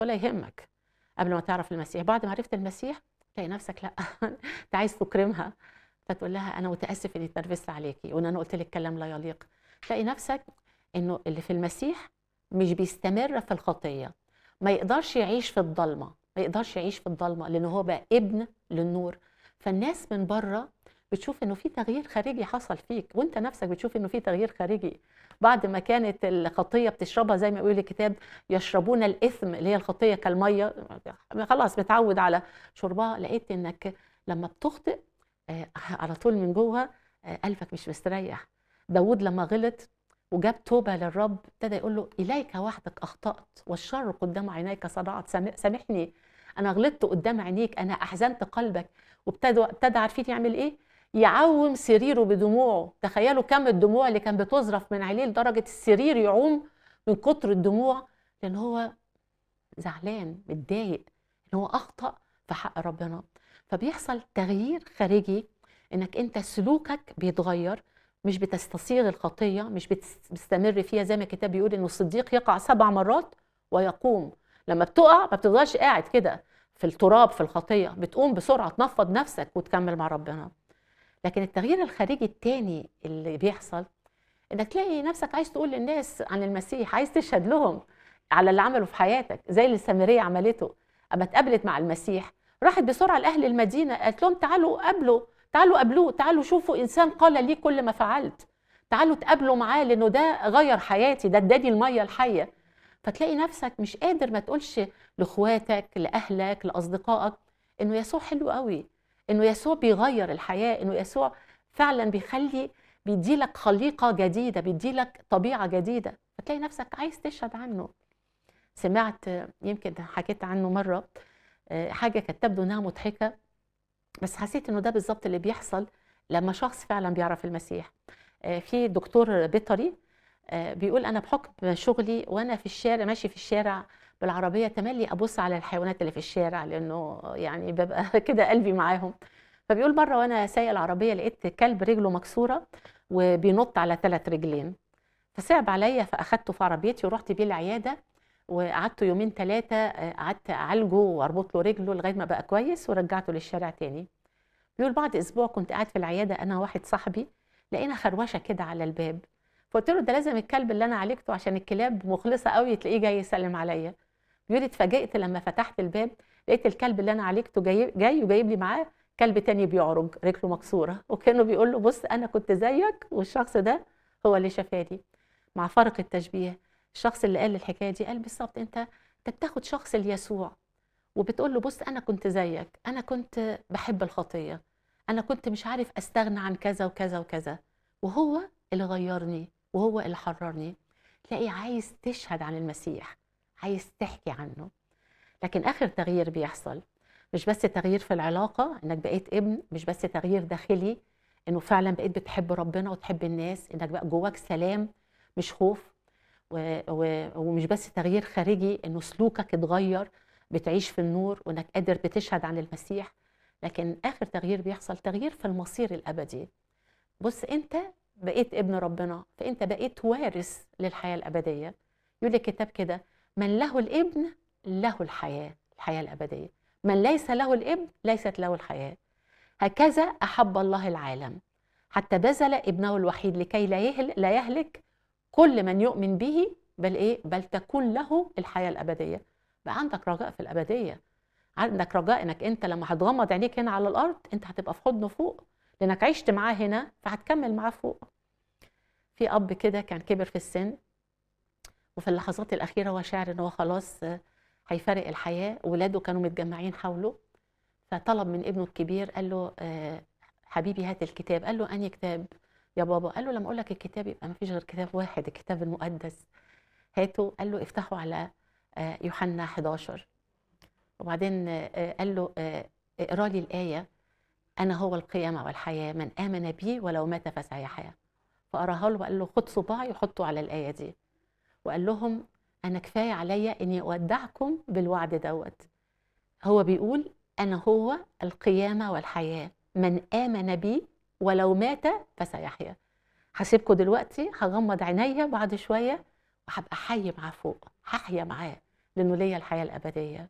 ولا يهمك قبل ما تعرف المسيح بعد ما عرفت المسيح تلاقي نفسك لا انت عايز تكرمها فتقول لها انا متاسف اني اتنرفزت عليكي وان انا قلت لك كلام لا يليق تلاقي نفسك انه اللي في المسيح مش بيستمر في الخطيه ما يقدرش يعيش في الضلمه ما يقدرش يعيش في الضلمه لان هو بقى ابن للنور فالناس من بره بتشوف انه في تغيير خارجي حصل فيك وانت نفسك بتشوف انه في تغيير خارجي بعد ما كانت الخطيه بتشربها زي ما يقول الكتاب يشربون الاثم اللي هي الخطيه كالميه خلاص متعود على شربها لقيت انك لما بتخطئ آه، على طول من جوه آه، قلبك مش مستريح داود لما غلط وجاب توبة للرب ابتدى يقول له إليك وحدك أخطأت والشر قدام عينيك صنعت سام- سامحني أنا غلطت قدام عينيك أنا أحزنت قلبك وابتدى ابتدى عارفين يعمل إيه؟ يعوم سريره بدموعه تخيلوا كم الدموع اللي كان بتظرف من عليه لدرجة السرير يعوم من كتر الدموع لأن هو زعلان متضايق ان هو اخطا في حق ربنا فبيحصل تغيير خارجي انك انت سلوكك بيتغير مش بتستصيغ الخطيه مش بتستمر فيها زي ما الكتاب بيقول انه الصديق يقع سبع مرات ويقوم لما بتقع ما بتفضلش قاعد كده في التراب في الخطيه بتقوم بسرعه تنفض نفسك وتكمل مع ربنا لكن التغيير الخارجي التاني اللي بيحصل انك تلاقي نفسك عايز تقول للناس عن المسيح عايز تشهد لهم على اللي عمله في حياتك زي اللي السامريه عملته اما اتقابلت مع المسيح راحت بسرعه لاهل المدينه قالت لهم تعالوا قابلوا تعالوا قابلوه تعالوا شوفوا انسان قال لي كل ما فعلت تعالوا تقابلوا معاه لانه ده غير حياتي ده اداني الميه الحيه فتلاقي نفسك مش قادر ما تقولش لاخواتك لاهلك لاصدقائك انه يسوع حلو قوي انه يسوع بيغير الحياه انه يسوع فعلا بيخلي بيديلك خليقه جديده بيديلك طبيعه جديده فتلاقي نفسك عايز تشهد عنه سمعت يمكن حكيت عنه مره آه، حاجه كانت تبدو انها مضحكه بس حسيت انه ده بالظبط اللي بيحصل لما شخص فعلا بيعرف المسيح آه، في دكتور بيطري آه، بيقول انا بحكم شغلي وانا في الشارع ماشي في الشارع بالعربيه تملي ابص على الحيوانات اللي في الشارع لانه يعني ببقى كده قلبي معاهم فبيقول مره وانا سايق العربيه لقيت كلب رجله مكسوره وبينط على ثلاث رجلين فصعب عليا فاخدته في عربيتي ورحت بيه العياده وقعدت يومين ثلاثه قعدت اعالجه واربط له رجله لغايه ما بقى كويس ورجعته للشارع تاني بيقول بعد اسبوع كنت قاعد في العياده انا واحد صاحبي لقينا خروشه كده على الباب فقلت له ده لازم الكلب اللي انا عالجته عشان الكلاب مخلصه قوي تلاقيه جاي يسلم عليا بيقول اتفاجئت لما فتحت الباب لقيت الكلب اللي انا عالجته جاي جاي وجايب لي معاه كلب تاني بيعرج رجله مكسوره وكانه بيقول له بص انا كنت زيك والشخص ده هو اللي شفاني مع فرق التشبيه الشخص اللي قال الحكايه دي قال بالظبط انت انت بتاخد شخص ليسوع وبتقول له بص انا كنت زيك انا كنت بحب الخطيه انا كنت مش عارف استغنى عن كذا وكذا وكذا وهو اللي غيرني وهو اللي حررني تلاقي عايز تشهد عن المسيح عايز تحكي عنه لكن اخر تغيير بيحصل مش بس تغيير في العلاقه انك بقيت ابن مش بس تغيير داخلي انه فعلا بقيت بتحب ربنا وتحب الناس انك بقى جواك سلام مش خوف و... و... ومش بس تغيير خارجي انه سلوكك اتغير بتعيش في النور وانك قادر بتشهد عن المسيح لكن اخر تغيير بيحصل تغيير في المصير الابدي بص انت بقيت ابن ربنا فانت بقيت وارث للحياه الابديه يقول الكتاب كده من له الابن له الحياه الحياه الابديه من ليس له الابن ليست له الحياه هكذا احب الله العالم حتى بذل ابنه الوحيد لكي لا يهل لا يهلك كل من يؤمن به بل ايه بل تكون له الحياه الابديه بقى عندك رجاء في الابديه عندك رجاء انك انت لما هتغمض عينيك هنا على الارض انت هتبقى في حضنه فوق لانك عشت معاه هنا فهتكمل معاه فوق في اب كده كان كبر في السن وفي اللحظات الاخيره هو شاعر ان هو خلاص هيفارق الحياه ولاده كانوا متجمعين حوله فطلب من ابنه الكبير قال له آه حبيبي هات الكتاب قال له انهي كتاب يا بابا قال له لما اقول لك الكتاب يبقى ما فيش غير كتاب واحد الكتاب المقدس هاته قال له افتحوا على آه يوحنا 11 وبعدين آه قال له اقرا لي الايه انا هو القيامه والحياه من امن بي ولو مات فسيحيا فقراها له وقال له خد صباعي وحطه على الايه دي وقال لهم انا كفايه عليا اني اودعكم بالوعد دوت هو بيقول انا هو القيامه والحياه من امن بي ولو مات فسيحيا هسيبكم دلوقتي هغمض عينيا بعد شويه وهبقى حي معاه فوق هحيا معاه لانه ليا الحياه الابديه